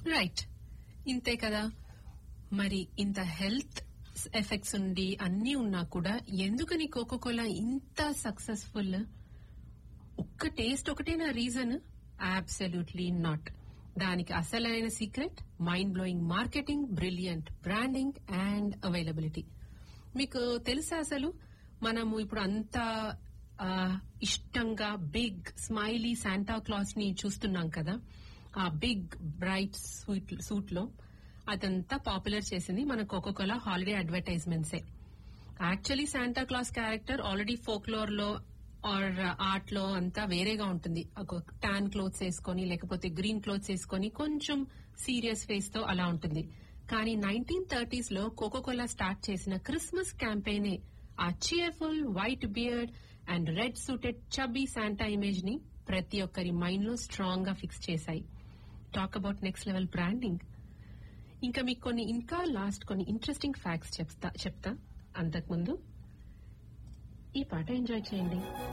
right ఇంతే కదా మరి ఇంత హెల్త్ ఎఫెక్ట్స్ ఉండి అన్నీ ఉన్నా కూడా ఎందుకని కోకోకోలా ఇంత సక్సెస్ఫుల్ ఒక్క టేస్ట్ ఒకటేనా రీజన్ అబ్సల్యూట్లీ నాట్ దానికి అసలైన secret mind blowing marketing brilliant branding and availability మీకు తెలుసా అసలు మనము ఇప్పుడు అంత ఆ, ఇష్టంగా బిగ్ స్మైలీ శాంటా క్లాస్ ని చూస్తున్నాం కదా ఆ బిగ్ బ్రైట్ సూట్ సూట్ లో అదంతా పాపులర్ చేసింది మన కోకోకోలా హాలిడే అడ్వర్టైజ్మెంట్సే actually Santa Claus character already folklore లో ఆర్ ఆర్ట్ లో అంతా వేరేగా ఉంటుంది ఒక టాన్ క్లోత్స్ వేసుకొని లేకపోతే గ్రీన్ క్లోత్స్ వేసుకొని కొంచెం సీరియస్ ఫేస్ తో అలా ఉంటుంది కానీ నైన్టీన్ థర్టీస్ లో కోకోకోలా స్టార్ట్ చేసిన క్రిస్మస్ క్యాంపెయినే ఆ cheerful white beard and red suited chubby Santa image ని ప్రతి ఒక్కరి మైండ్ లో స్ట్రాంగ్ గా ఫిక్స్ చేశాయి talk about next level branding ఇంకా మీకు కొన్ని ఇంకా లాస్ట్ కొన్ని ఇంట్రెస్టింగ్ ఫ్యాక్ట్స్ చెప్తా చెప్తా అంతకుముందు ఈ పాట ఎంజాయ్ చేయండి